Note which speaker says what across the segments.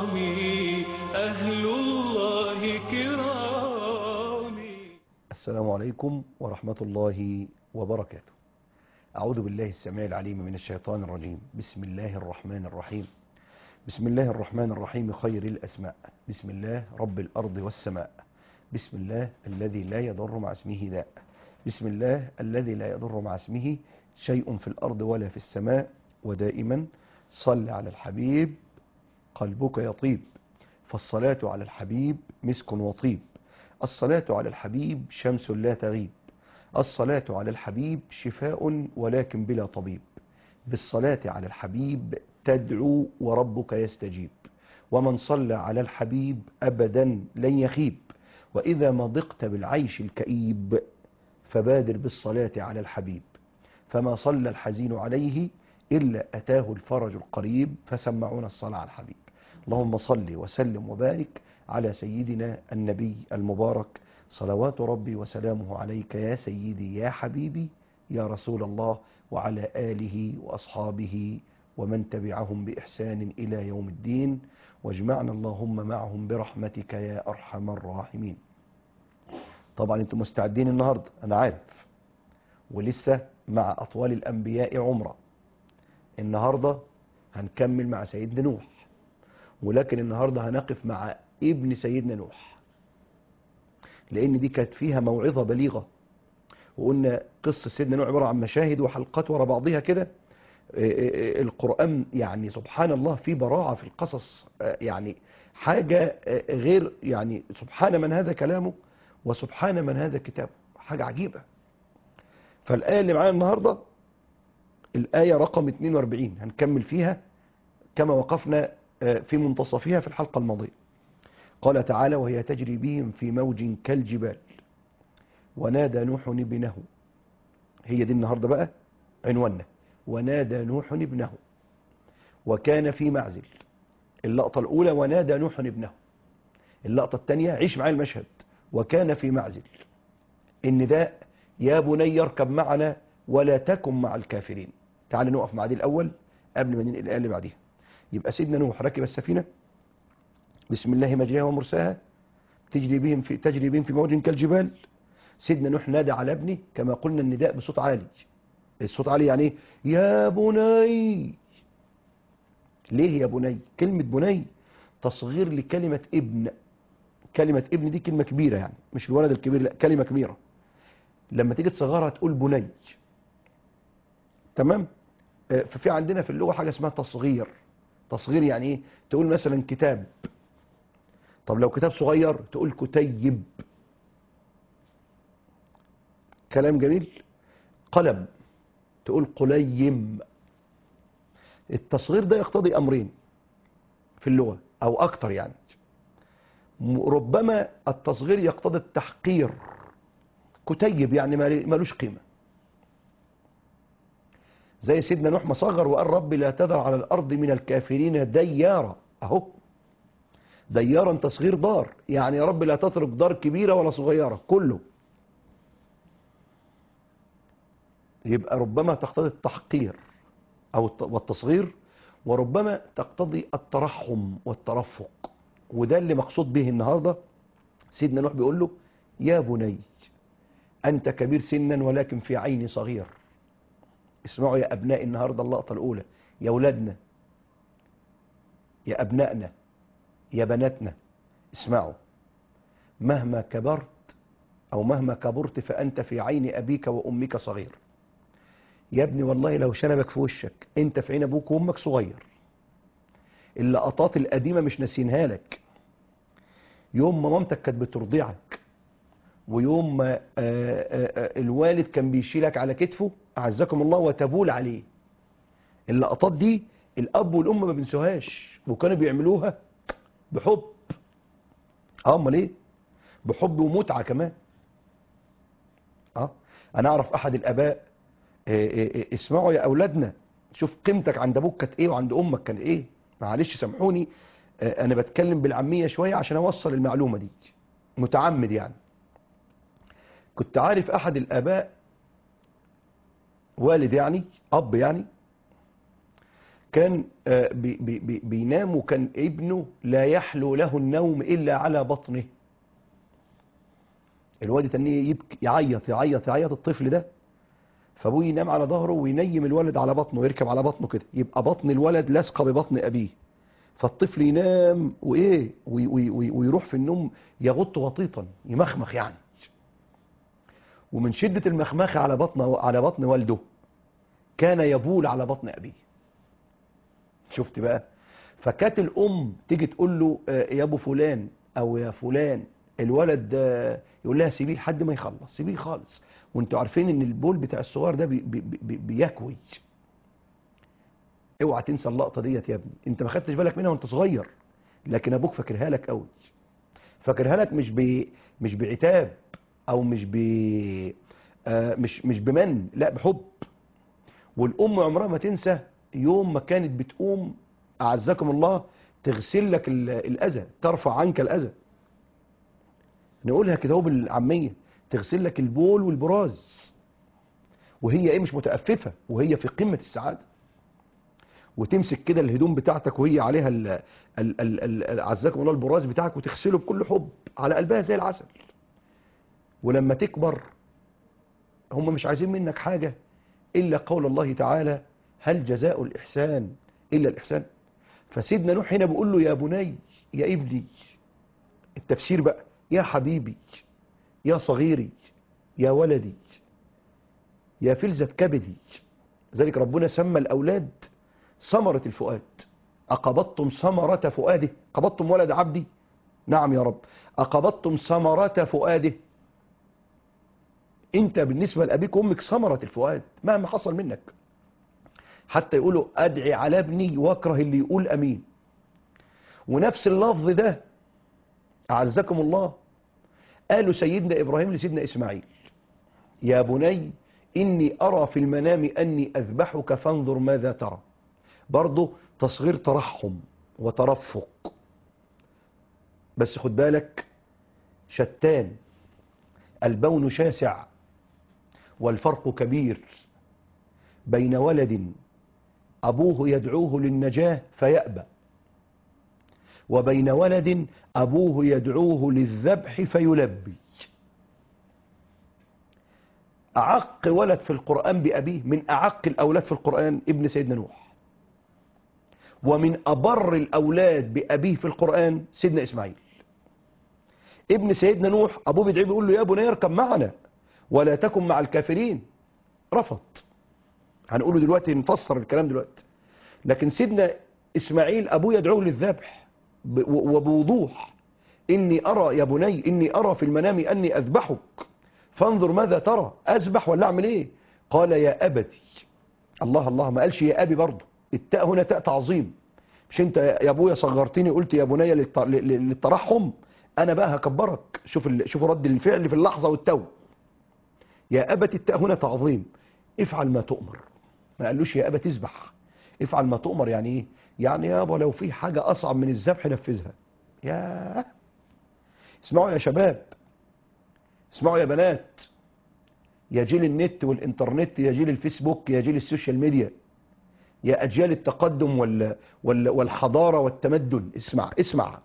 Speaker 1: كرامي أهل الله كرامي
Speaker 2: السلام عليكم ورحمة الله وبركاته أعوذ بالله السميع العليم من الشيطان الرجيم بسم الله الرحمن الرحيم بسم الله الرحمن الرحيم خير الأسماء بسم الله رب الأرض والسماء بسم الله الذي لا يضر مع اسمه داء بسم الله الذي لا يضر مع اسمه شيء في الأرض ولا في السماء ودائما صل على الحبيب قلبك يطيب فالصلاة على الحبيب مسك وطيب الصلاة على الحبيب شمس لا تغيب الصلاة على الحبيب شفاء ولكن بلا طبيب بالصلاة على الحبيب تدعو وربك يستجيب ومن صلى على الحبيب أبدا لن يخيب وإذا ما ضقت بالعيش الكئيب فبادر بالصلاة على الحبيب فما صلى الحزين عليه إلا أتاه الفرج القريب فسمعون الصلاة على الحبيب اللهم صل وسلم وبارك على سيدنا النبي المبارك صلوات ربي وسلامه عليك يا سيدي يا حبيبي يا رسول الله وعلى آله وأصحابه ومن تبعهم بإحسان إلى يوم الدين واجمعنا اللهم معهم برحمتك يا أرحم الراحمين طبعا انتم مستعدين النهاردة أنا عارف ولسه مع أطوال الأنبياء عمرة النهاردة هنكمل مع سيدنا نوح ولكن النهاردة هنقف مع ابن سيدنا نوح لأن دي كانت فيها موعظة بليغة وقلنا قصة سيدنا نوح عبارة عن مشاهد وحلقات ورا بعضها كده القرآن يعني سبحان الله في براعة في القصص يعني حاجة غير يعني سبحان من هذا كلامه وسبحان من هذا كتابه حاجة عجيبة فالآية اللي معانا النهاردة الآية رقم 42 هنكمل فيها كما وقفنا في منتصفها في الحلقة الماضية قال تعالى وهي تجري بهم في موج كالجبال ونادى نوح ابنه هي دي النهاردة بقى عنواننا ونادى نوح ابنه وكان في معزل اللقطة الأولى ونادى نوح ابنه اللقطة الثانية عيش معايا المشهد وكان في معزل النداء يا بني اركب معنا ولا تكن مع الكافرين تعال نقف مع دي الأول قبل ما ننقل الآية اللي بعديها يبقى سيدنا نوح ركب السفينة بسم الله مجريها ومرساها تجري بهم في تجري بهم في موج كالجبال سيدنا نوح نادى على ابنه كما قلنا النداء بصوت عالي الصوت عالي يعني ايه يا بني ليه يا بني كلمة بني تصغير لكلمة ابن كلمة ابن دي كلمة كبيرة يعني مش الولد الكبير لا كلمة كبيرة لما تيجي تصغرها تقول بني تمام ففي عندنا في اللغة حاجة اسمها تصغير تصغير يعني ايه تقول مثلا كتاب طب لو كتاب صغير تقول كتيب كلام جميل قلم تقول قليم التصغير ده يقتضي امرين في اللغة او اكتر يعني ربما التصغير يقتضي التحقير كتيب يعني ملوش قيمة زي سيدنا نوح ما صغر وقال رب لا تذر على الأرض من الكافرين ديارا أهو ديارا تصغير دار يعني يا رب لا تترك دار كبيرة ولا صغيرة كله يبقى ربما تقتضي التحقير أو والتصغير وربما تقتضي الترحم والترفق وده اللي مقصود به النهاردة سيدنا نوح بيقول له يا بني أنت كبير سنا ولكن في عيني صغير اسمعوا يا أبناء النهاردة اللقطة الأولى يا أولادنا يا أبنائنا يا بناتنا اسمعوا مهما كبرت أو مهما كبرت فأنت في عين أبيك وأمك صغير يا ابني والله لو شنبك في وشك أنت في عين أبوك وأمك صغير اللقطات القديمة مش ناسينها لك يوم ما مامتك كانت بترضعك ويوم ما الوالد كان بيشيلك على كتفه أعزكم الله وتبول عليه اللقطات دي الأب والأم ما بينسوهاش وكانوا بيعملوها بحب اه امال ايه بحب ومتعة كمان اه انا اعرف احد الاباء إيه إيه اسمعوا يا اولادنا شوف قيمتك عند ابوك كانت ايه وعند امك كان ايه معلش سامحوني آه انا بتكلم بالعاميه شويه عشان اوصل المعلومه دي متعمد يعني كنت عارف احد الاباء والد يعني اب يعني كان آه، بي بي بي بينام وكان ابنه لا يحلو له النوم إلا على بطنه الواد تاني يبكي يعيط يعيط يعيط الطفل ده فابوه ينام على ظهره وينيم الولد على بطنه ويركب على بطنه كده يبقى بطن الولد لاصقه ببطن ابيه فالطفل ينام وايه وي وي وي ويروح في النوم يغط غطيطا يمخمخ يعني ومن شدة المخمخة على بطن على بطن والده كان يبول على بطن أبيه شفت بقى فكانت الأم تيجي تقول له آه، يا أبو فلان أو يا فلان الولد ده يقول لها سيبيه لحد ما يخلص سيبيه خالص وانتوا عارفين ان البول بتاع الصغار ده بي بي بي بيكوي اوعى تنسى اللقطه ديت يا ابني انت ما خدتش بالك منها وانت صغير لكن ابوك فاكرها لك قوي فاكرها لك مش ب مش بعتاب او مش ب آه مش مش بمن لا بحب والام عمرها ما تنسى يوم ما كانت بتقوم اعزكم الله تغسل لك ال- الاذى ترفع عنك الاذى نقولها كده هو بالعاميه تغسل لك البول والبراز وهي ايه مش متأففة وهي في قمة السعادة وتمسك كده الهدوم بتاعتك وهي عليها ال ال ال ال عزكم الله البراز بتاعك وتغسله بكل حب على قلبها زي العسل ولما تكبر هم مش عايزين منك حاجة إلا قول الله تعالى هل جزاء الإحسان إلا الإحسان فسيدنا نوح هنا بيقول له يا بني يا ابني التفسير بقى يا حبيبي يا صغيري يا ولدي يا فلذة كبدي ذلك ربنا سمى الأولاد ثمرة الفؤاد أقبضتم ثمرة فؤاده قبضتم ولد عبدي نعم يا رب أقبضتم ثمرة فؤاده انت بالنسبة لأبيك وأمك ثمرة الفؤاد مهما حصل منك حتى يقولوا أدعي على ابني واكره اللي يقول أمين ونفس اللفظ ده أعزكم الله قالوا سيدنا إبراهيم لسيدنا إسماعيل يا بني إني أرى في المنام أني أذبحك فانظر ماذا ترى برضه تصغير ترحم وترفق بس خد بالك شتان البون شاسع والفرق كبير بين ولد أبوه يدعوه للنجاة فيأبى وبين ولد أبوه يدعوه للذبح فيلبي أعق ولد في القرآن بأبيه من أعق الأولاد في القرآن ابن سيدنا نوح ومن أبر الأولاد بأبيه في القرآن سيدنا إسماعيل ابن سيدنا نوح أبوه بيدعيه بيقول له يا بني اركب معنا ولا تكن مع الكافرين رفض هنقوله دلوقتي نفسر الكلام دلوقتي لكن سيدنا إسماعيل أبوه يدعوه للذبح ب- و- وبوضوح إني أرى يا بني إني أرى في المنام أني أذبحك فانظر ماذا ترى أذبح ولا أعمل إيه قال يا أبتي الله الله ما قالش يا أبي برضه التاء هنا تاء تعظيم مش أنت يا أبويا صغرتني قلت يا بني للت- لل- للترحم أنا بقى هكبرك شوف ال- شوف رد الفعل في اللحظة والتو يا أبت التاء هنا تعظيم افعل ما تؤمر ما قالوش يا أبت اذبح افعل ما تؤمر يعني ايه يعني يابا لو في حاجة أصعب من الذبح نفذها يا اسمعوا يا شباب اسمعوا يا بنات يا جيل النت والإنترنت يا جيل الفيسبوك يا جيل السوشيال ميديا يا أجيال التقدم وال وال والحضارة والتمدن اسمع اسمع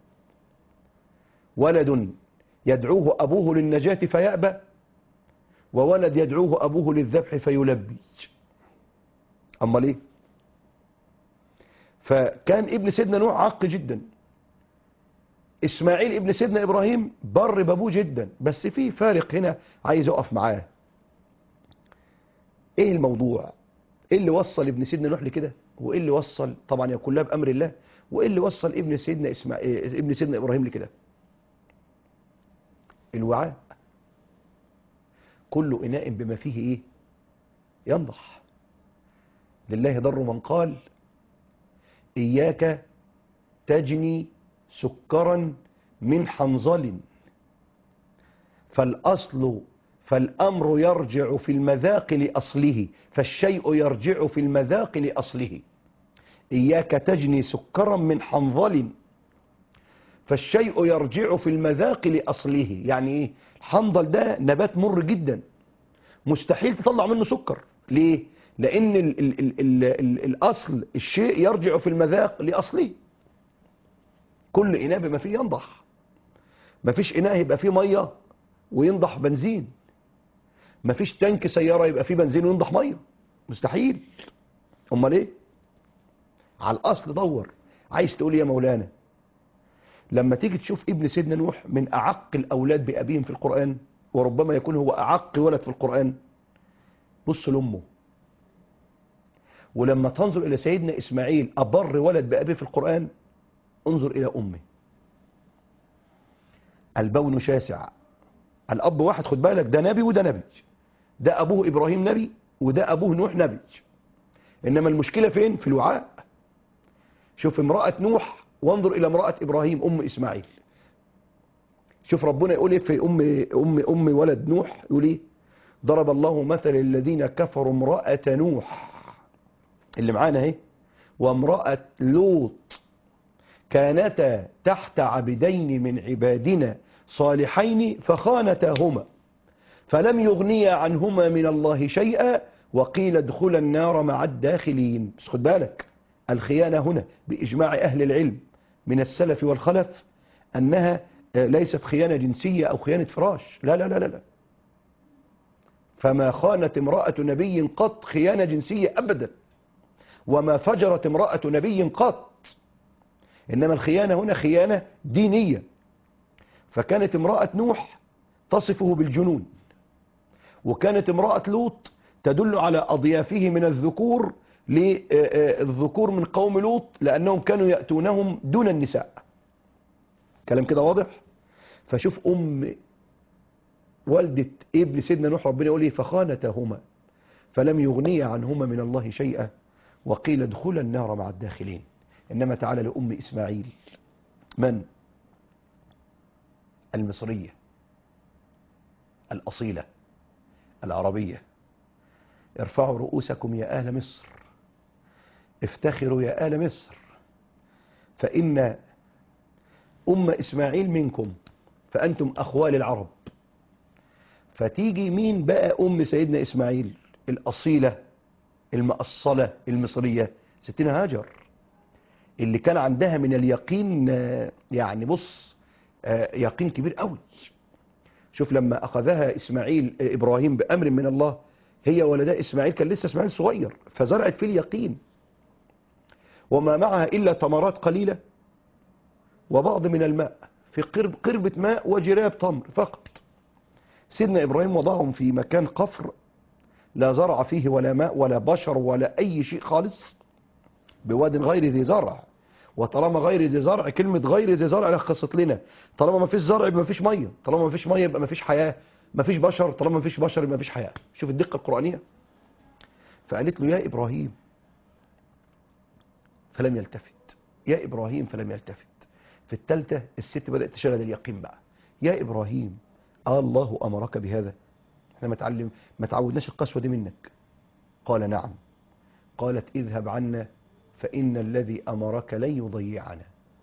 Speaker 2: ولد يدعوه أبوه للنجاة فيأبى وولد يدعوه أبوه للذبح فيلبي أمال إيه فكان ابن سيدنا نوح عق جدا اسماعيل ابن سيدنا ابراهيم بر بابوه جدا بس في فارق هنا عايز اقف معاه ايه الموضوع ايه اللي وصل ابن سيدنا نوح لكده وايه اللي وصل طبعا يا كلها بامر الله وايه اللي وصل ابن سيدنا اسماعيل ابن سيدنا ابراهيم لكده الوعاء كل اناء بما فيه ايه ينضح لله ضر من قال إياك تجني سكرا من حنظل فالأصل فالأمر يرجع في المذاق لأصله فالشيء يرجع في المذاق لأصله إياك تجني سكرا من حنظل فالشيء يرجع في المذاق لأصله يعني إيه الحنظل ده نبات مر جدا مستحيل تطلع منه سكر ليه لان ال ال ال ال ال الاصل الشيء يرجع في المذاق لاصله كل اناء بما فيه ينضح مفيش اناء يبقى فيه ميه وينضح بنزين مفيش تانك سياره يبقى فيه بنزين وينضح ميه مستحيل امال ايه على الاصل دور عايز تقول يا مولانا لما تيجي تشوف ابن سيدنا نوح من اعق الاولاد بابيهم في القران وربما يكون هو اعق ولد في القران بص لامه ولما تنظر الى سيدنا اسماعيل ابر ولد بابيه في القران انظر الى امه البون شاسع الاب واحد خد بالك ده نبي وده نبي ده ابوه ابراهيم نبي وده ابوه نوح نبي انما المشكله فين في الوعاء شوف امراه نوح وانظر الى امراه ابراهيم ام اسماعيل شوف ربنا يقول ايه في ام ام ام ولد نوح يقول ايه ضرب الله مثل الذين كفروا امراه نوح اللي معانا اهي وامراه لوط كانتا تحت عبدين من عبادنا صالحين فخانتاهما فلم يغنيا عنهما من الله شيئا وقيل ادخلا النار مع الداخلين بس خد بالك الخيانة هنا بإجماع أهل العلم من السلف والخلف أنها ليست خيانة جنسية أو خيانة فراش لا لا لا لا, لا. فما خانت امرأة نبي قط خيانة جنسية أبدا وما فجرت امرأة نبي قط إنما الخيانة هنا خيانة دينية فكانت امرأة نوح تصفه بالجنون وكانت امرأة لوط تدل على أضيافه من الذكور للذكور من قوم لوط لأنهم كانوا يأتونهم دون النساء كلام كده واضح فشوف أم والدة ابن سيدنا نوح ربنا يقول لي فخانتهما فلم يغني عنهما من الله شيئا وقيل ادخلا النار مع الداخلين إنما تعالى لأم إسماعيل من المصرية الأصيلة العربية ارفعوا رؤوسكم يا أهل مصر افتخروا يا آل مصر فإن أم إسماعيل منكم فأنتم أخوال العرب فتيجي مين بقى أم سيدنا إسماعيل الأصيلة المأصلة المصرية ستنا هاجر اللي كان عندها من اليقين يعني بص يقين كبير قوي شوف لما أخذها إسماعيل إبراهيم بأمر من الله هي ولدها إسماعيل كان لسه إسماعيل صغير فزرعت فيه اليقين وما معها إلا تمرات قليلة وبعض من الماء في قرب قربة ماء وجراب تمر فقط سيدنا إبراهيم وضعهم في مكان قفر لا زرع فيه ولا ماء ولا بشر ولا أي شيء خالص بواد غير ذي زرع وطالما غير ذي زرع كلمة غير ذي زرع لخصت لنا طالما ما فيش زرع يبقى ما فيش مية طالما ما فيش مية يبقى ما فيش حياة ما فيش بشر طالما ما فيش بشر يبقى ما فيش حياة شوف الدقة القرآنية فقالت له يا إبراهيم فلم يلتفت يا إبراهيم فلم يلتفت في الثالثة الست بدأت تشغل اليقين بقى يا إبراهيم آه الله أمرك بهذا احنا ما تعلم ما تعودناش القسوة دي منك قال نعم قالت اذهب عنا فإن الذي أمرك لن يضيعنا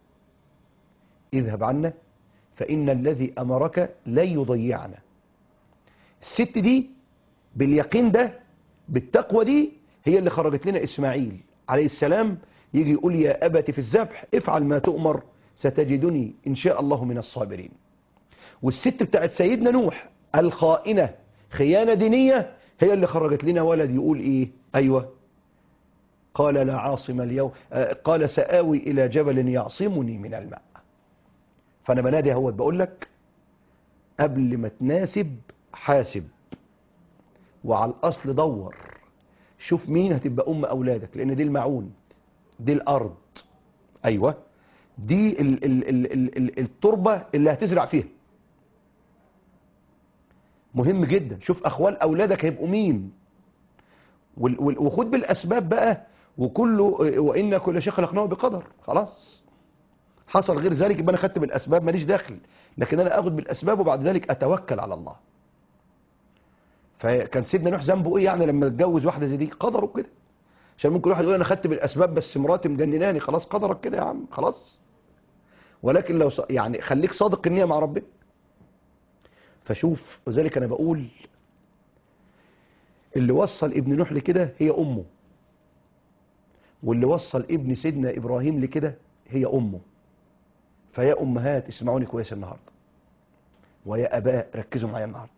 Speaker 2: اذهب عنا فإن الذي أمرك لن يضيعنا الست دي باليقين ده بالتقوى دي هي اللي خرجت لنا إسماعيل عليه السلام يجي يقول يا أبت في الذبح افعل ما تؤمر ستجدني إن شاء الله من الصابرين والست بتاعت سيدنا نوح الخائنة خيانة دينية هي اللي خرجت لنا ولد يقول إيه أيوة قال لا عاصم اليوم قال سآوي إلى جبل يعصمني من الماء فأنا بنادي اهوت بقول لك قبل ما تناسب حاسب وعلى الأصل دور شوف مين هتبقى أم أولادك لأن دي المعون دي الأرض أيوة دي ال ال ال ال ال التربة اللي هتزرع فيها مهم جدا شوف أخوال أولادك هيبقوا مين وخد بالأسباب بقى وكله وإن كل شيء خلقناه بقدر خلاص حصل غير ذلك يبقى أنا خدت بالأسباب ماليش داخل لكن أنا أخذ بالأسباب وبعد ذلك أتوكل على الله فكان سيدنا نوح ذنبه إيه يعني لما اتجوز واحدة زي دي قدره كده عشان ممكن واحد يقول أنا خدت بالأسباب بس مراتي مجنناني خلاص قدرك كده يا عم خلاص ولكن لو يعني خليك صادق النية مع ربنا فشوف وذلك أنا بقول اللي وصل ابن نوح لكده هي أمه واللي وصل ابن سيدنا إبراهيم لكده هي أمه فيا أمهات اسمعوني كويس النهاردة ويا أباء ركزوا معايا النهاردة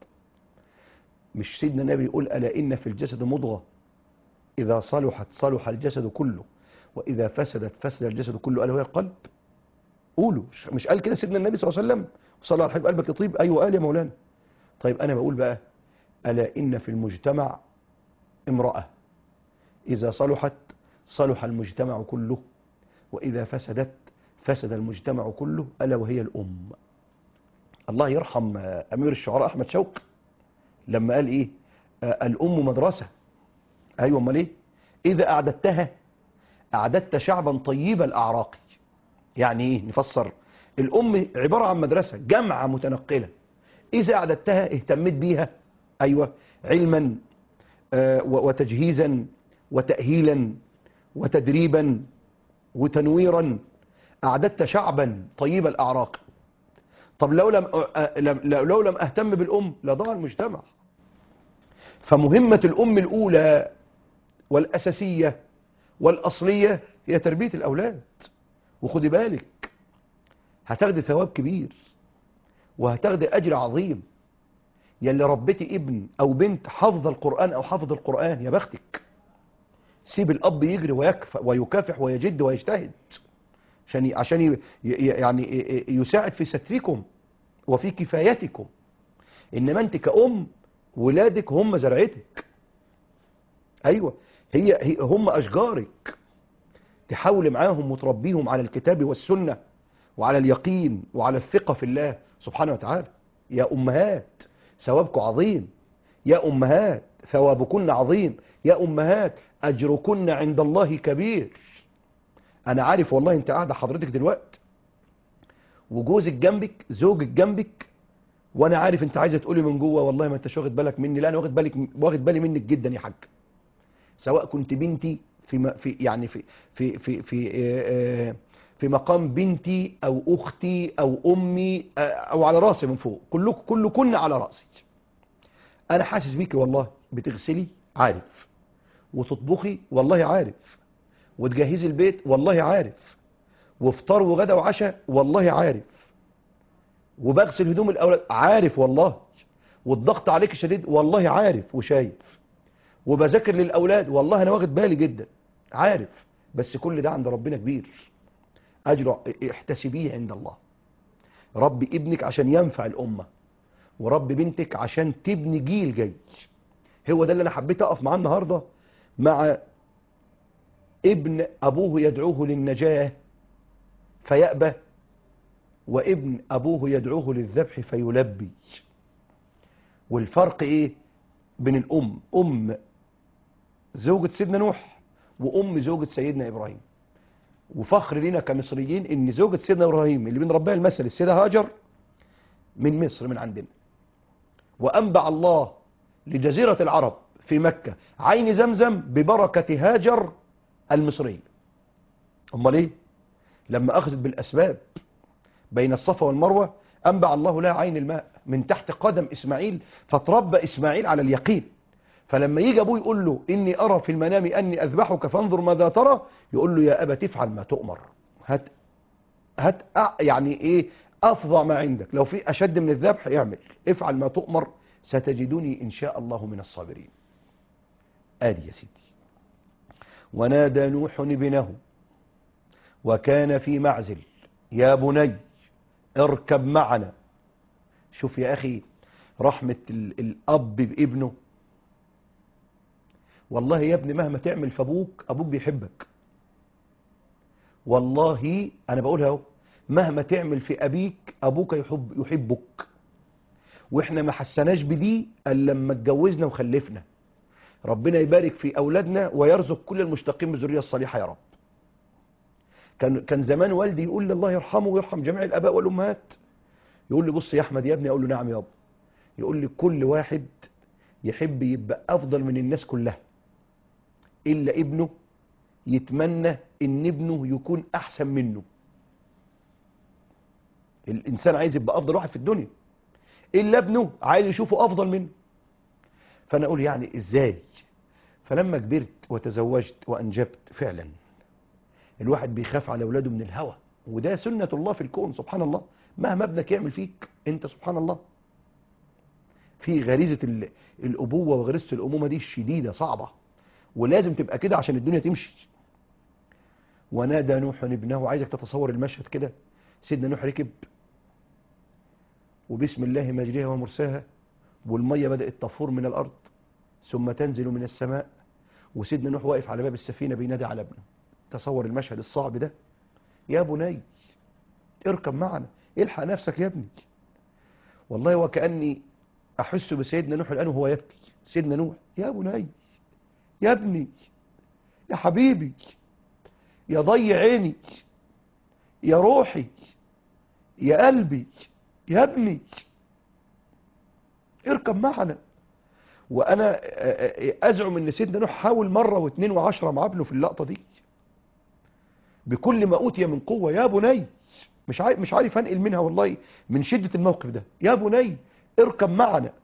Speaker 2: مش سيدنا النبي يقول ألا إن في الجسد مضغة إذا صلحت صلح الجسد كله وإذا فسدت فسد الجسد كله ألا وهي القلب قولوا مش- مش قال كده سيدنا النبي صلى الله عليه وسلم صلى على حبيب قلبك يطيب أيوة قال يا مولانا طيب أنا بقول بقى ألا إن في المجتمع امرأة إذا صلحت صلح المجتمع كله وإذا فسدت فسد المجتمع كله ألا وهي الأم الله يرحم آه، أمير الشعراء أحمد شوقي لما قال إيه آه، الأم مدرسة أيوة أمال إيه إذا أعددتها أعددت شعبا طيب الأعراق يعني إيه نفسر الأم عبارة عن مدرسة جامعة متنقلة إذا أعددتها اهتميت بيها أيوة علما آه، و- وتجهيزا وتأهيلا وتدريبا وتنويرا أعددت شعبا طيب الأعراق طب لو لم أ- لم- لو لم أهتم بالأم لضاع المجتمع فمهمة الأم الأولى والأساسية والأصلية هي تربية الأولاد وخدي بالك هتاخدي ثواب كبير وهتاخدي أجر عظيم يلي ربيتي ابن أو بنت حفظ القرآن أو حفظ القرآن يا بختك سيب الأب يجري ويكف ويكافح ويجد ويجتهد عشان ي- عشان ي- ي- يعني ي- ي- يساعد في ستركم وفي كفايتكم إنما أنت كأم ولادك هم زرعتك أيوة هي هي- هم أشجارك تحاول معاهم وتربيهم على الكتاب والسنة وعلى اليقين وعلى الثقة في الله سبحانه وتعالى يا أمهات ثوابكم عظيم يا أمهات ثوابكن عظيم يا أمهات أجركن عند الله كبير أنا عارف والله أنت قاعدة حضرتك دلوقتي وجوزك جنبك زوجك جنبك وأنا عارف أنت عايزة تقولي من جوه والله ما أنتش واخد بالك مني لا أنا واخد بالك واخد بالي منك جدا يا حاج سواء كنت بنتي في م- في يعني في في في في آه، آه، في مقام بنتي او اختي او امي آه، او على راسي من فوق كلكم كلكن على راسي انا حاسس بيكي والله بتغسلي عارف وتطبخي والله عارف وتجهزي البيت والله عارف وفطار وغدا وعشاء والله عارف وبغسل هدوم الاولاد عارف والله والضغط عليك شديد والله عارف وشايف وبذاكر للاولاد والله انا واخد بالي جدا عارف بس كل ده عند ربنا كبير اجر احتسبيه عند الله ربي ابنك عشان ينفع الامه ورب بنتك عشان تبني جيل جاي هو ده اللي انا حبيت اقف معاه النهارده مع ابن ابوه يدعوه للنجاه فيأبى وابن ابوه يدعوه للذبح فيلبي والفرق ايه بين الام ام زوجة سيدنا نوح وام زوجة سيدنا ابراهيم وفخر لنا كمصريين ان زوجة سيدنا ابراهيم اللي بنربيها المثل السيدة هاجر من مصر من عندنا وانبع الله لجزيرة العرب في مكة عين زمزم ببركة هاجر المصرية امال ايه لما اخذت بالاسباب بين الصفا والمروة انبع الله لها عين الماء من تحت قدم اسماعيل فتربى اسماعيل على اليقين فلما يجي ابوه يقول له اني ارى في المنام اني اذبحك فانظر ماذا ترى يقول له يا ابا تفعل ما تؤمر هات هات أ- يعني ايه افظع ما عندك لو في اشد من الذبح اعمل افعل ما تؤمر ستجدني ان شاء الله من الصابرين ادي يا سيدي ونادى نوح ابنه وكان في معزل يا بني اركب معنا شوف يا اخي رحمة ال- الاب بابنه والله يا ابني مهما تعمل في ابوك ابوك بيحبك والله انا بقولها اهو مهما تعمل في ابيك ابوك يحب يحبك واحنا ما حسناش بدي الا لما اتجوزنا وخلفنا ربنا يبارك في اولادنا ويرزق كل المشتقين بالذريه الصالحه يا رب كان كان زمان والدي يقول لي الله يرحمه ويرحم جميع الاباء والامهات يقول لي بص يا احمد يا ابني اقول له نعم يابا يقول لي كل واحد يحب يبقى افضل من الناس كلها الا ابنه يتمنى ان ابنه يكون احسن منه الانسان عايز يبقى افضل واحد في الدنيا الا ابنه عايز يشوفه افضل منه فانا اقول يعني ازاي فلما كبرت وتزوجت وانجبت فعلا الواحد بيخاف على اولاده من الهوى وده سنة الله في الكون سبحان الله مهما ابنك يعمل فيك انت سبحان الله في غريزة ال- الأبوة وغريزة الأمومة دي شديدة صعبة ولازم تبقى كده عشان الدنيا تمشي ونادى نوح ابنه عايزك تتصور المشهد كده سيدنا نوح ركب وبسم الله مجريها ومرساها والمية بدأت تفور من الأرض ثم تنزل من السماء وسيدنا نوح واقف على باب السفينة بينادي على ابنه تصور المشهد الصعب ده يا بني اركب معنا الحق نفسك يا ابني والله وكأني أحس بسيدنا نوح الآن وهو يبكي سيدنا نوح يا بني يا ابني يا حبيبي يا ضي عيني يا روحي يا قلبي يا ابني اركب معنا وانا ازعم ان سيدنا نوح حاول مره واثنين وعشرة مع ابنه في اللقطه دي بكل ما اوتي من قوه يا بني مش عارف مش عارف انقل منها والله من شده الموقف ده يا بني اركب معنا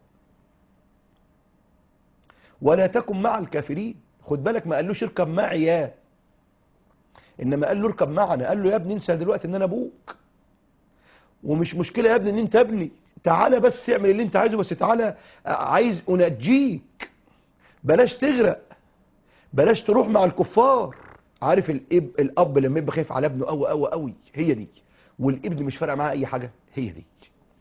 Speaker 2: ولا تكن مع الكافرين خد بالك ما قالوش اركب معي يا انما قال له اركب معنا قال له يا ابني انسى دلوقتي ان انا ابوك ومش مشكله يا ابني ان انت ابني تعالى بس اعمل اللي انت عايزه بس تعالى عايز انجيك بلاش تغرق بلاش تروح مع الكفار عارف الاب الاب لما يبقى خايف على ابنه قوي قوي قوي هي دي والابن مش فارقه معاه اي حاجه هي دي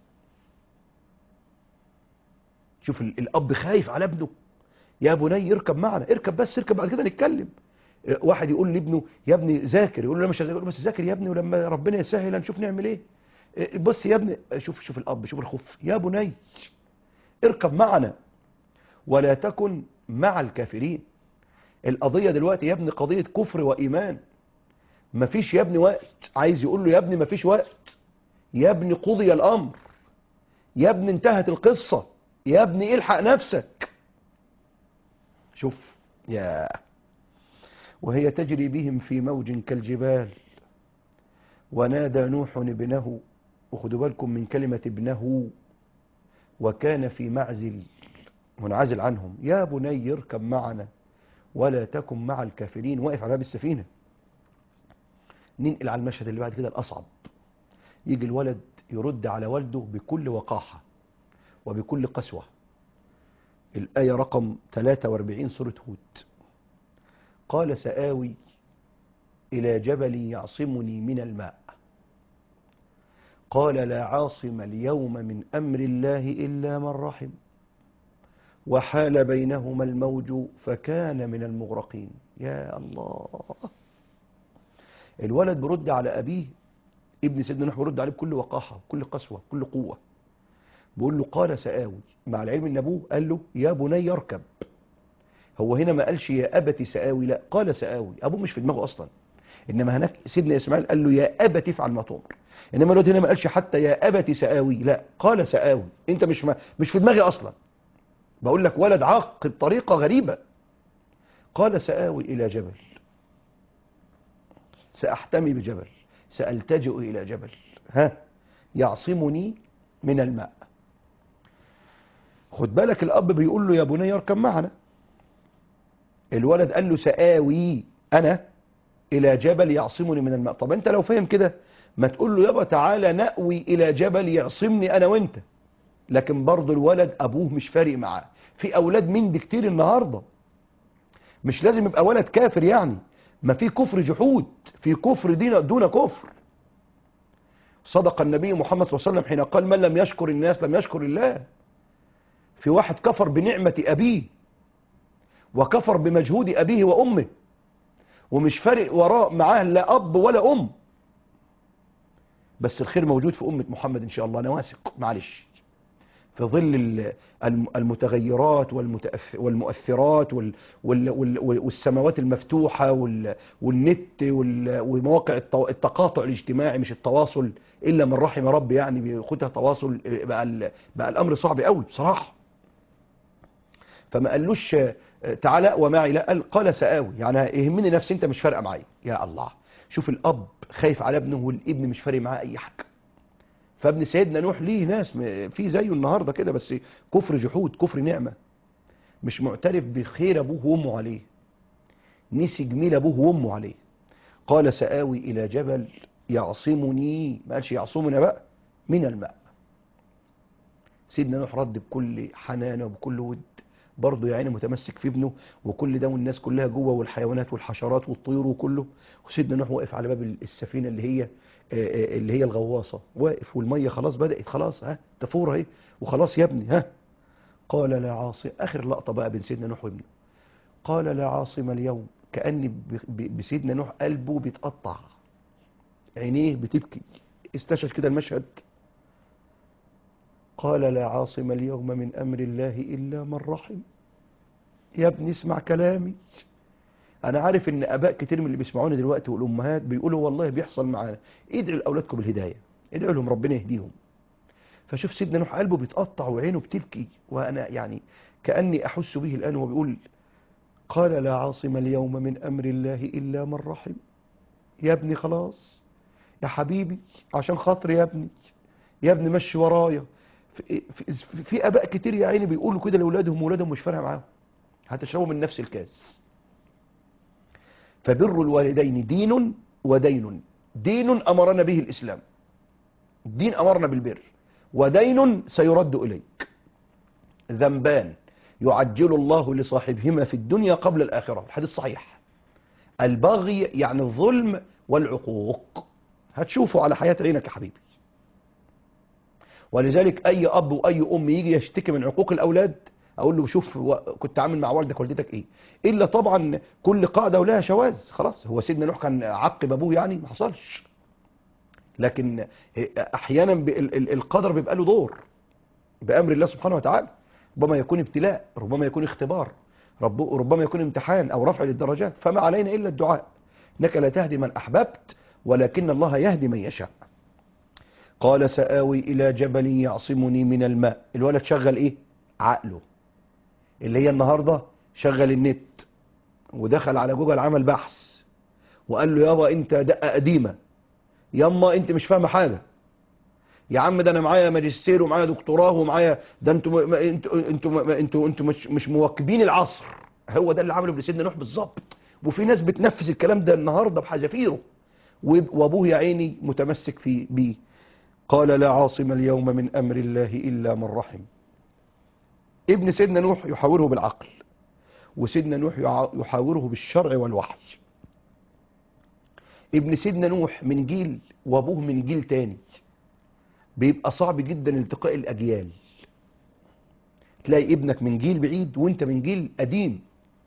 Speaker 2: شوف ال- الاب خايف على ابنه يا بني اركب معنا اركب بس اركب بعد كده نتكلم اه، واحد يقول لابنه يا ابني ذاكر يقول له لا مش هذاكر يقول له بس ذاكر يا ابني ولما ربنا يسهل هنشوف نعمل ايه اه، بص يا ابني شوف شوف الاب شوف الخوف يا بني اركب معنا ولا تكن مع الكافرين القضية دلوقتي يا ابني قضية كفر وإيمان مفيش يا ابني وقت عايز يقول له يا ابني مفيش وقت يا ابني قضي الأمر يا ابني انتهت القصة يا ابني الحق نفسك شوف يا وهي تجري بهم في موج كالجبال ونادى نوح ابنه وخدوا بالكم من كلمة ابنه وكان في معزل منعزل عنهم يا بني اركب معنا ولا تكن مع الكافرين واقف على باب السفينة ننقل على المشهد اللي بعد كده الأصعب يجي الولد يرد على والده بكل وقاحة وبكل قسوة الآية رقم 43 سورة هود قال سآوي إلى جبل يعصمني من الماء قال لا عاصم اليوم من أمر الله إلا من رحم وحال بينهما الموج فكان من المغرقين يا الله الولد برد على أبيه ابن سيدنا نوح برد عليه بكل وقاحة بكل قسوة بكل قوة بيقول له قال سآوي مع العلم ان ابوه قال له يا بني اركب هو هنا ما قالش يا أبتي سآوي لا قال سآوي أبوه مش في دماغه أصلا إنما هناك سيدنا إسماعيل قال له يا أبتي افعل ما تؤمر إنما الواد هنا ما قالش حتى يا أبتي سآوي لا قال سآوي أنت مش ما مش في دماغي أصلا بقول لك ولد عاق بطريقة غريبة قال سآوي إلى جبل سأحتمي بجبل سألتجئ إلى جبل ها يعصمني من الماء خد بالك الأب بيقول له يا بني اركب معنا الولد قال له سآوي أنا إلى جبل يعصمني من الماء طب أنت لو فاهم كده ما تقول له يابا تعالى نأوي إلى جبل يعصمني أنا وأنت لكن برضه الولد أبوه مش فارق معاه في أولاد من دي كتير النهاردة مش لازم يبقى ولد كافر يعني ما في كفر جحود في كفر دين دون كفر صدق النبي محمد صلى الله عليه وسلم حين قال من لم يشكر الناس لم يشكر الله في واحد كفر بنعمة أبيه وكفر بمجهود أبيه وأمه ومش فارق وراء معاه لا أب ولا أم بس الخير موجود في أمة محمد إن شاء الله أنا واثق معلش في ظل ال- الم- المتغيرات والمتأث- والمؤثرات وال- وال- وال- والسماوات المفتوحة وال- والنت وال- ومواقع التو- التقاطع الاجتماعي مش التواصل إلا من رحم ربي يعني بياخدها تواصل بقى, ال- بقى الأمر صعب قوي بصراحة فما قالوش آه، تعالى ومعي لا قال قال سآوي يعني يهمني نفسي انت مش فارقه معايا يا الله شوف الاب خايف على ابنه والابن مش فارق معاه اي حاجه فابن سيدنا نوح ليه ناس م- في زيه النهارده كده بس كفر جحود كفر نعمه مش معترف بخير ابوه وامه عليه نسي جميل ابوه وامه عليه قال سآوي الى جبل يعصمني ما قالش يعصمنا بقى من الماء سيدنا نوح رد بكل حنان وبكل ود برضه يا عيني متمسك في ابنه وكل ده والناس كلها جوه والحيوانات والحشرات والطيور وكله وسيدنا نوح واقف على باب السفينه اللي هي آه، آه، اللي هي الغواصه واقف والميه خلاص بدات خلاص ها تفور اهي وخلاص يا ابني ها قال لا عاصم اخر لقطه بقى بين سيدنا نوح وابنه قال لا عاصم اليوم كان ب- ب- بسيدنا نوح قلبه بيتقطع عينيه بتبكي استشهد كده المشهد قال لا عاصم اليوم من امر الله الا من رحم يا ابني اسمع كلامي انا عارف ان اباء كتير من اللي بيسمعوني دلوقتي والامهات بيقولوا والله بيحصل معانا ادعوا لاولادكم بالهدايه ادعوا لهم ربنا يهديهم فشوف سيدنا نوح قلبه بيتقطع وعينه بتبكي وانا يعني كاني احس به الان وهو بيقول قال لا عاصم اليوم من امر الله الا من رحم يا ابني خلاص يا حبيبي عشان خاطري يا ابني يا ابني مشي ورايا في, في, في اباء كتير يا عيني بيقولوا كده لاولادهم واولادهم مش فارقه معاهم هتشربوا من نفس الكاس فبر الوالدين دين ودين دين امرنا به الاسلام دين امرنا بالبر ودين سيرد اليك ذنبان يعجل الله لصاحبهما في الدنيا قبل الاخره الحديث صحيح البغي يعني الظلم والعقوق هتشوفوا على حياه عينك يا حبيبي ولذلك اي اب واي ام يجي يشتكي من عقوق الاولاد اقول له شوف و- كنت عامل مع والدك والدتك ايه الا طبعا كل قاعده ولها شواذ خلاص هو سيدنا نوح كان عقب ابوه يعني ما حصلش لكن احيانا ب- ال- ال- القدر بيبقى له دور بامر الله سبحانه وتعالى ربما يكون ابتلاء ربما يكون اختبار رب ربما يكون امتحان او رفع للدرجات فما علينا الا الدعاء انك لا تهدي من احببت ولكن الله يهدي من يشاء قال سآوي إلى جبل يعصمني من الماء الولد شغل إيه؟ عقله اللي هي النهاردة شغل النت ودخل على جوجل عمل بحث وقال له يابا انت دقة قديمة ياما انت مش فاهمة حاجة يا عم ده انا معايا ماجستير ومعايا دكتوراه ومعايا ده انتوا ما- انتوا انتوا ما- انتوا انتوا مش مش مواكبين العصر هو ده اللي عمله ابن سيدنا نوح بالظبط وفي ناس بتنفذ الكلام ده النهارده بحذافيره وب- وابوه يا عيني متمسك في بيه قال لا عاصم اليوم من امر الله الا من رحم ابن سيدنا نوح يحاوره بالعقل وسيدنا نوح يع- يحاوره بالشرع والوحي ابن سيدنا نوح من جيل وابوه من جيل تاني بيبقى صعب جدا التقاء الاجيال تلاقي ابنك من جيل بعيد وانت من جيل قديم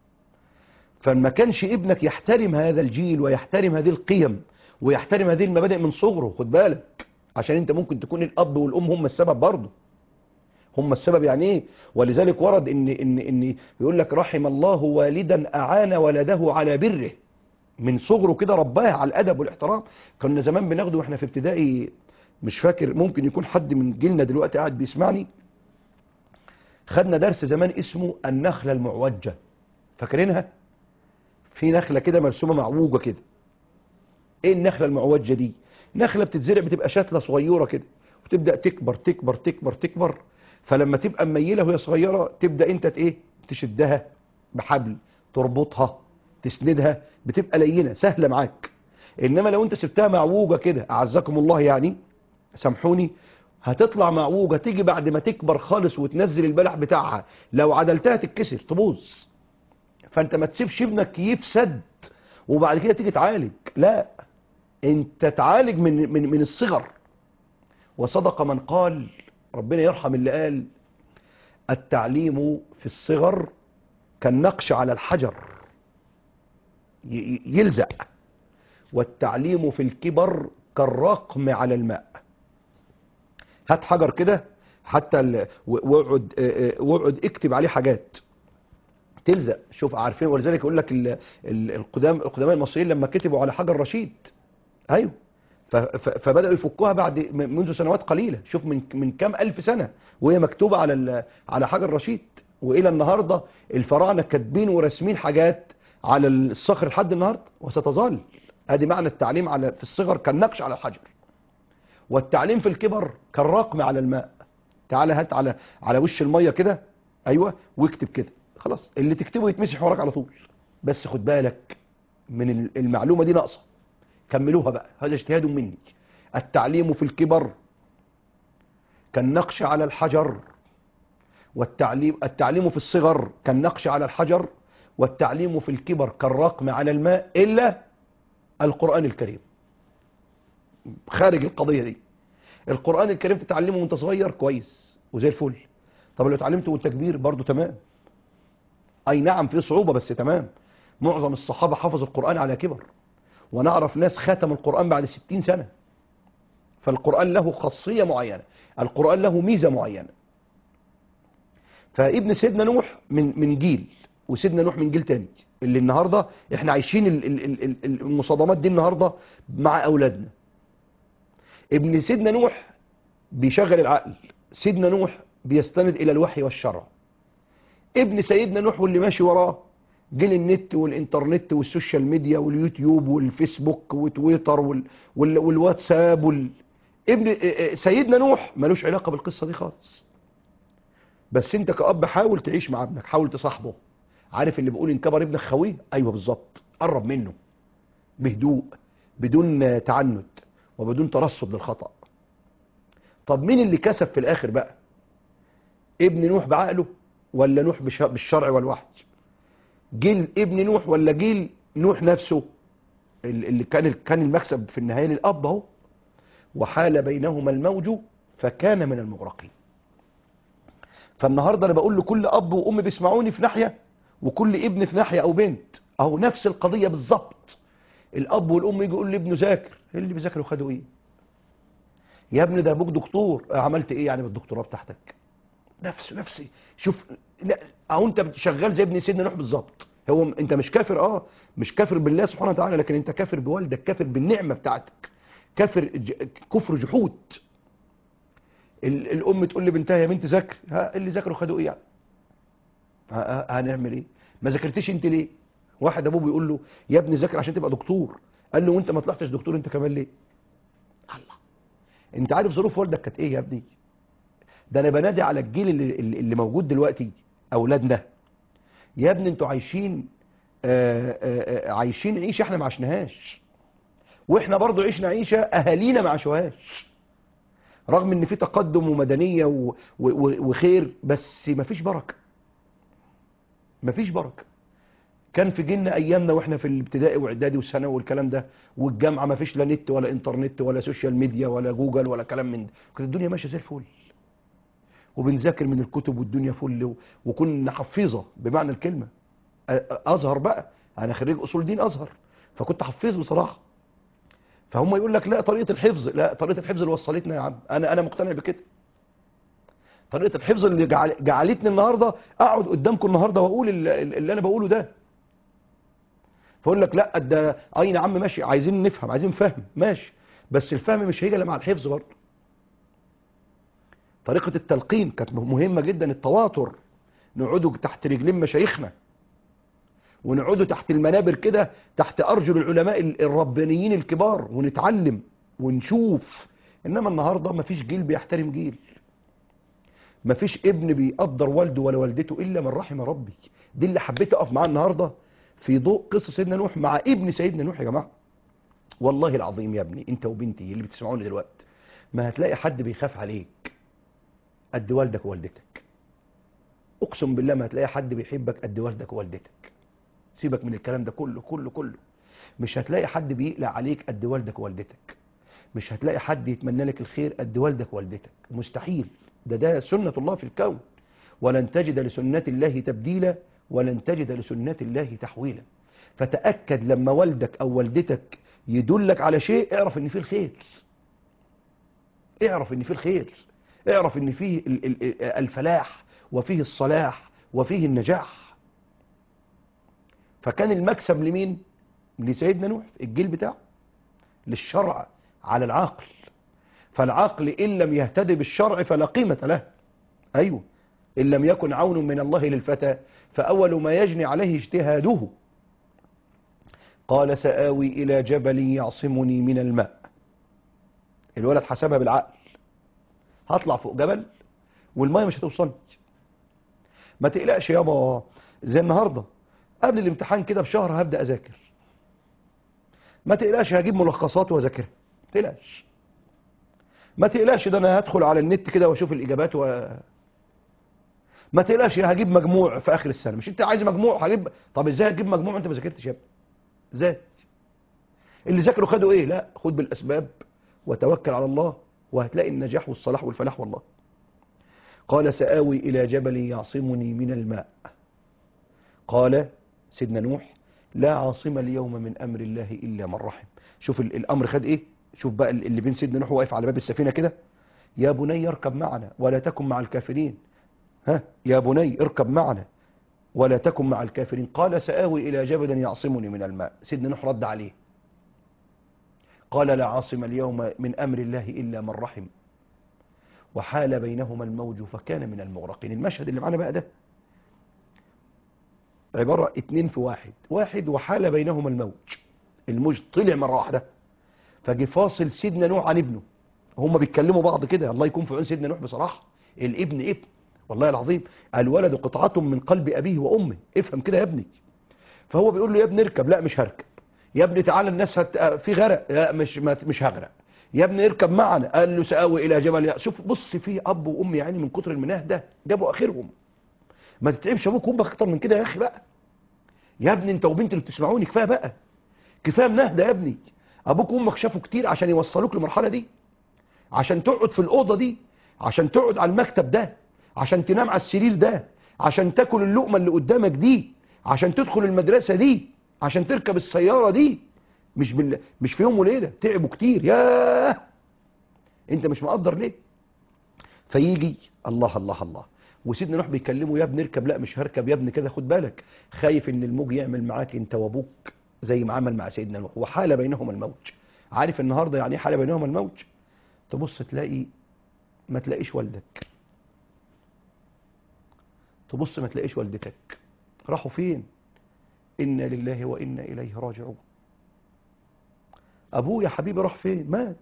Speaker 2: فما كانش ابنك يحترم هذا الجيل ويحترم هذه القيم ويحترم هذه المبادئ من صغره خد بالك عشان انت ممكن تكون الاب والام هم السبب برضه هم السبب يعني ايه ولذلك ورد ان ان ان يقول لك رحم الله والدا اعان ولده على بره من صغره كده رباه على الادب والاحترام كنا زمان بناخده واحنا في ابتدائي مش فاكر ممكن يكون حد من جيلنا دلوقتي قاعد بيسمعني خدنا درس زمان اسمه النخله المعوجه فاكرينها في نخله كده مرسومه معوجه كده ايه النخله المعوجه دي نخله بتتزرع بتبقى شتله صغيره كده وتبدا تكبر تكبر تكبر تكبر فلما تبقى مميله وهي صغيره تبدا انت ت- ايه تشدها بحبل تربطها تسندها بتبقى لينه سهله معاك انما لو انت سبتها معوجه كده اعزكم الله يعني سامحوني هتطلع معوجه تيجي بعد ما تكبر خالص وتنزل البلح بتاعها لو عدلتها تتكسر تبوظ فانت ما تسيبش ابنك يفسد وبعد كده تيجي تعالج لا انت تعالج من من من الصغر وصدق من قال ربنا يرحم اللي قال التعليم في الصغر كالنقش على الحجر ي- ي- يلزق والتعليم في الكبر كالرقم على الماء هات حجر كده حتى ال- و- واقعد آه، آه، واقعد اكتب عليه حاجات تلزق شوف عارفين ولذلك يقول لك ال- ال- القدام القدماء المصريين لما كتبوا على حجر رشيد ايوه ف- ف- فبداوا يفكوها بعد م- منذ سنوات قليله شوف من من كام الف سنه وهي مكتوبه على ال- على حجر رشيد والى النهارده الفراعنه كاتبين وراسمين حاجات على الصخر لحد النهارده وستظل ادي معنى التعليم على في الصغر كالنقش على الحجر والتعليم في الكبر كالرقم على الماء تعالى هات على على وش الميه كده ايوه واكتب كده خلاص اللي تكتبه يتمسح وراك على طول بس خد بالك من ال- المعلومة دي ناقصة كملوها بقى هذا اجتهاد مني التعليم في الكبر كالنقش على الحجر والتعليم التعليم في الصغر كالنقش على الحجر والتعليم في الكبر كالرقم على الماء إلا القرآن الكريم خارج القضية دي القرآن الكريم تتعلمه وانت صغير كويس وزي الفل طب لو اتعلمته وانت كبير برضه تمام اي نعم في صعوبة بس تمام معظم الصحابة حفظوا القرآن على كبر ونعرف ناس ختم القرآن بعد ستين سنة فالقرآن له خاصية معينة القرآن له ميزة معينة فابن سيدنا نوح من من جيل وسيدنا نوح من جيل تاني اللي النهارده احنا عايشين ال- ال- ال- ال- المصادمات دي النهارده مع اولادنا ابن سيدنا نوح بيشغل العقل سيدنا نوح بيستند الى الوحي والشرع ابن سيدنا نوح واللي ماشي وراه جيل النت والانترنت والسوشيال ميديا واليوتيوب والفيسبوك وتويتر وال وال والواتساب وال ابن اه- اه سيدنا نوح ملوش علاقة بالقصة دي خالص بس انت كأب حاول تعيش مع ابنك حاول تصاحبه عارف اللي بيقول ان كبر ابنك خويه ايوه بالظبط قرب منه بهدوء بدون اه، تعنت وبدون ترصد للخطأ طب مين اللي كسب في الاخر بقى ابن نوح بعقله ولا نوح بش- بالشرع والوحي جيل ابن نوح ولا جيل نوح نفسه ال- اللي كان كان المكسب في النهايه للاب اهو وحال بينهما الموج فكان من المغرقين فالنهارده انا بقول لكل اب وام بيسمعوني في ناحيه وكل ابن في ناحيه او بنت اهو نفس القضيه بالظبط الاب والام يجي يقول لابنه ذاكر إيه اللي بيذاكروا خدوا ايه يا ابني ده ابوك دكتور آه، عملت ايه يعني بالدكتوراه بتاعتك نفس نفسي شوف لا اهو انت شغال زي ابن سيدنا نوح بالظبط هو م- انت مش كافر اه مش كافر بالله سبحانه وتعالى لكن انت كافر بوالدك كافر بالنعمه بتاعتك كافر ج... كفر جحود ال... الام تقول لبنتها يا بنت ذاكر ها اللي ذاكروا خدوا ايه يعني ها... ها... هنعمل ايه ما ذاكرتيش انت ليه واحد ابوه بيقول له يا ابني ذاكر عشان تبقى دكتور قال له وانت ما طلعتش دكتور انت كمان ليه الله انت عارف ظروف والدك كانت ايه يا ابني ده انا بنادي على الجيل اللي, اللي اللي موجود دلوقتي اولادنا يا ابني انتوا عايشين آآ آآ عايشين عيشه احنا ما عشناهاش واحنا برضو عشنا عيشه اهالينا ما عاشوهاش رغم ان في تقدم ومدنيه و و و وخير بس ما فيش بركه ما فيش بركه كان في جيلنا ايامنا واحنا في الابتدائي واعدادي والثانوي والكلام ده والجامعه ما فيش لا نت ولا انترنت ولا سوشيال ميديا ولا جوجل ولا كلام من ده كانت الدنيا ماشيه زي الفل وبنذاكر من الكتب والدنيا فل و- وكنا حفيظه بمعنى الكلمه أ- أ- ازهر بقى انا خريج اصول دين ازهر فكنت حفيظ بصراحه فهم يقول لك لا طريقه الحفظ لا طريقه الحفظ اللي وصلتنا يا عم انا انا مقتنع بكده طريقه الحفظ اللي جعل جعلتني النهارده اقعد قدامكم النهارده واقول ال- ال- اللي انا بقوله ده فاقول لك لا ده اي نعم ماشي عايزين نفهم عايزين فهم ماشي بس الفهم مش هيجي الا مع الحفظ برضه طريقة التلقين كانت مهمة جدا التواتر نقعدوا تحت رجلين مشايخنا ونقعدوا تحت المنابر كده تحت أرجل العلماء ال- الربانيين الكبار ونتعلم ونشوف إنما النهاردة مفيش جيل بيحترم جيل مفيش ابن بيقدر والده ولا والدته إلا من رحم ربي دي اللي حبيت أقف معاه النهاردة في ضوء قصة سيدنا نوح مع ابن سيدنا نوح يا جماعة والله العظيم يا ابني انت وبنتي اللي بتسمعوني دلوقتي ما هتلاقي حد بيخاف عليك قد والدك ووالدتك اقسم بالله ما هتلاقي حد بيحبك قد والدك ووالدتك سيبك من الكلام ده كله كله كله مش هتلاقي حد بيقلق عليك قد والدك ووالدتك مش هتلاقي حد يتمنى لك الخير قد والدك ووالدتك مستحيل ده ده سنة الله في الكون ولن تجد لسنة الله تبديلا ولن تجد لسنة الله تحويلا فتأكد لما والدك أو والدتك يدلك على شيء اعرف ان فيه الخير اعرف ان فيه الخير اعرف ان فيه ال- ال- الفلاح وفيه الصلاح وفيه النجاح فكان المكسب لمين لسيدنا نوح الجيل بتاعه للشرع على العقل فالعقل إن لم يهتدي بالشرع فلا قيمة له أيوه إن لم يكن عون من الله للفتى فأول ما يجني عليه اجتهاده قال سآوي إلى جبل يعصمني من الماء الولد حسبها بالعقل هطلع فوق جبل والمية مش هتوصلني ما تقلقش يابا زي النهارده قبل الامتحان كده بشهر هبدا اذاكر ما تقلقش هجيب ملخصات واذاكرها ما تقلقش ما تقلقش ده انا هدخل على النت كده واشوف الاجابات و ما تقلقش هجيب مجموع في اخر السنه مش انت عايز مجموع هجيب طب ازاي هتجيب مجموع وانت ما ذاكرتش يا ابني ازاي اللي ذاكروا خدوا ايه لا خد بالاسباب وتوكل على الله وهتلاقي النجاح والصلاح والفلاح والله قال سآوي إلى جبل يعصمني من الماء قال سيدنا نوح لا عاصم اليوم من أمر الله إلا من رحم شوف ال- الأمر خد إيه شوف بقى اللي بين سيدنا نوح واقف على باب السفينة كده يا بني اركب معنا ولا تكن مع الكافرين ها يا بني اركب معنا ولا تكن مع الكافرين قال سآوي إلى جبل يعصمني من الماء سيدنا نوح رد عليه قال لا عاصم اليوم من أمر الله إلا من رحم وحال بينهما الموج فكان من المغرقين المشهد اللي معانا بقى ده عبارة اتنين في واحد واحد وحال بينهما الموج الموج طلع مرة واحدة فجي فاصل سيدنا نوح عن ابنه هما بيتكلموا بعض كده الله يكون في عون سيدنا نوح بصراحة الابن ابن والله العظيم الولد قطعة من قلب أبيه وأمه افهم كده يا ابني فهو بيقول له يا ابني اركب لا مش هركب يا ابني تعالى الناس هت... في غرق لا مش ما... مش هغرق يا ابني اركب معنا قال له سآوي إلى جبل شوف بص في أب وأم يعني من كتر المناه ده جابوا آخرهم ما تتعبش أبوك وأمك أكتر من كده يا أخي بقى يا ابني أنت وبنت اللي بتسمعوني كفاية بقى كفاية مناه ده يا ابني أبوك وأمك شافوا كتير عشان يوصلوك للمرحلة دي عشان تقعد في الأوضة دي عشان تقعد على المكتب ده عشان تنام على السرير ده عشان تاكل اللقمة اللي قدامك دي عشان تدخل المدرسة دي عشان تركب السيارة دي مش بال... مش في يوم وليلة تعبوا كتير ياه انت مش مقدر ليه فيجي الله الله الله وسيدنا نوح بيكلمه يا ابني اركب لا مش هركب يا ابني كده خد بالك خايف ان الموج يعمل معاك انت وابوك زي ما عمل مع سيدنا نوح وحال بينهما الموج عارف النهارده يعني ايه حال بينهما الموج تبص تلاقي ما تلاقيش والدك تبص ما تلاقيش والدتك راحوا فين إنا لله وإنا إليه راجعون أبوه يا حبيبي راح فين مات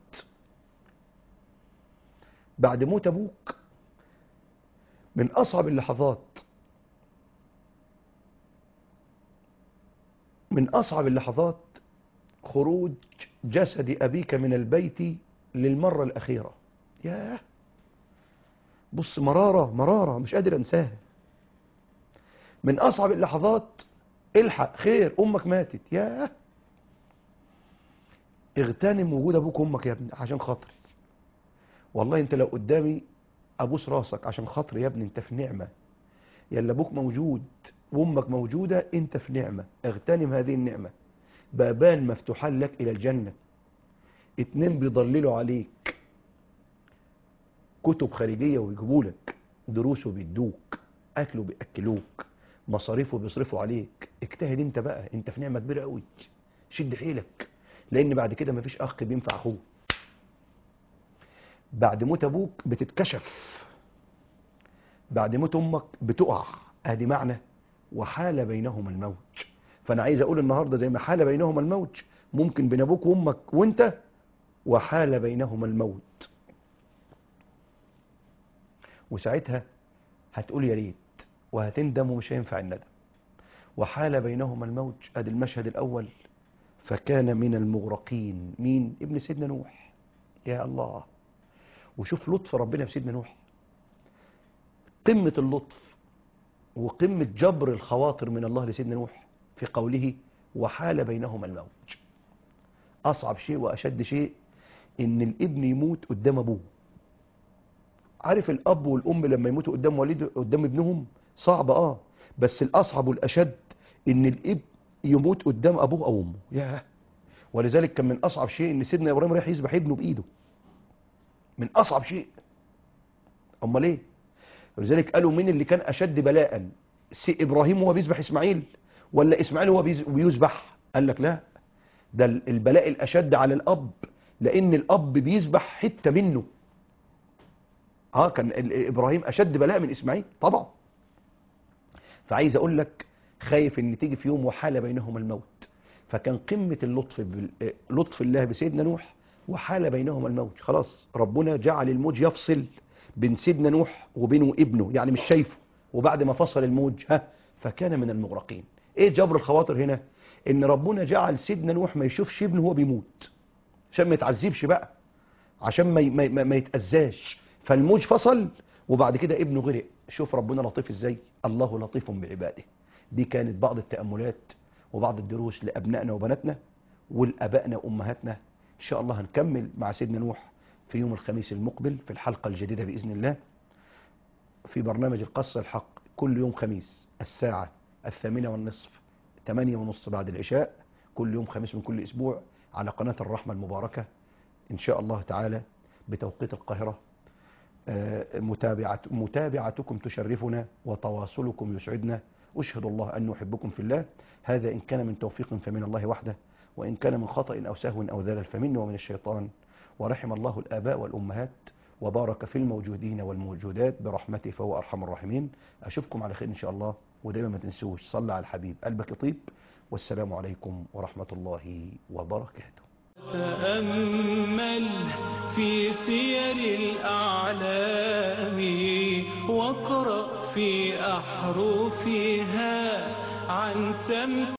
Speaker 2: بعد موت أبوك من أصعب اللحظات من أصعب اللحظات خروج جسد أبيك من البيت للمرة الأخيرة ياه بص مرارة مرارة مش قادر أنساها من أصعب اللحظات الحق خير أمك ماتت ياه اغتنم وجود أبوك وأمك يا ابني عشان خاطري والله أنت لو قدامي أبوس راسك عشان خاطري يا ابني أنت في نعمة يلا أبوك موجود وأمك موجودة أنت في نعمة اغتنم هذه النعمة بابان مفتوحان لك إلى الجنة اتنين بيضللوا عليك كتب خارجية ويجيبوا لك دروس وبيدوك أكل وبيأكلوك مصاريف وبيصرفوا عليك اجتهد انت بقى انت في نعمة كبيرة قوي شد حيلك لان بعد كده مفيش اخ بينفع اخوه بعد موت ابوك بتتكشف بعد موت امك بتقع ادي معنى وحال بينهما الموج فانا عايز اقول النهارده زي ما حال بينهما الموج ممكن بين ابوك وامك وانت وحال بينهما الموت وساعتها هتقول يا ريت وهتندم ومش هينفع الندم وحال بينهما الموج ادي المشهد الاول فكان من المغرقين مين ابن سيدنا نوح يا الله وشوف لطف ربنا في سيدنا نوح قمة اللطف وقمة جبر الخواطر من الله لسيدنا نوح في قوله وحال بينهما الموج أصعب شيء وأشد شيء إن الابن يموت قدام أبوه عارف الأب والأم لما يموتوا قدام والده قدام ابنهم صعب اه بس الأصعب والأشد إن الابن يموت قدام أبوه أو أمه ياه ولذلك كان من أصعب شيء إن سيدنا إبراهيم رايح يذبح ابنه بإيده من أصعب شيء أمال إيه؟ ولذلك قالوا مين اللي كان أشد بلاء سي إبراهيم وهو بيذبح إسماعيل ولا إسماعيل وهو بيز- بيذبح قال لك لا ده البلاء الأشد على الأب لأن الأب بيذبح حتة منه اه كان ال- ابراهيم اشد بلاء من اسماعيل طبعا فعايز اقول لك خايف ان تيجي في يوم وحال بينهما الموت فكان قمه اللطف بال- آه، لطف الله بسيدنا نوح وحال بينهما الموج خلاص ربنا جعل الموج يفصل بين سيدنا نوح وبينه ابنه يعني مش شايفه وبعد ما فصل الموج ها فكان من المغرقين ايه جبر الخواطر هنا ان ربنا جعل سيدنا نوح ما يشوفش ابنه وهو بيموت عشان ما يتعذبش بقى عشان ما ي- ما ي- ما يتأذاش فالموج فصل وبعد كده ابنه غرق شوف ربنا لطيف ازاي الله لطيف بعباده دي كانت بعض التأملات وبعض الدروس لأبنائنا وبناتنا والأبائنا وأمهاتنا إن شاء الله هنكمل مع سيدنا نوح في يوم الخميس المقبل في الحلقة الجديدة بإذن الله في برنامج القص الحق كل يوم خميس الساعة الثامنة والنصف ثمانية ونصف بعد العشاء كل يوم خميس من كل أسبوع على قناة الرحمة المباركة إن شاء الله تعالى بتوقيت القاهرة آه، متابعة متابعتكم تشرفنا وتواصلكم يسعدنا أشهد الله أن أحبكم في الله هذا إن كان من توفيق فمن الله وحده وإن كان من خطأ أو سهو أو ذلل فمني ومن الشيطان ورحم الله الآباء والأمهات وبارك في الموجودين والموجودات برحمته فهو أرحم الراحمين أشوفكم على خير إن شاء الله ودايما ما تنسوش صلى على الحبيب قلبك يطيب والسلام عليكم ورحمة الله وبركاته
Speaker 1: تأمل في سير الأعلام واقرأ في أحرفها عن سمت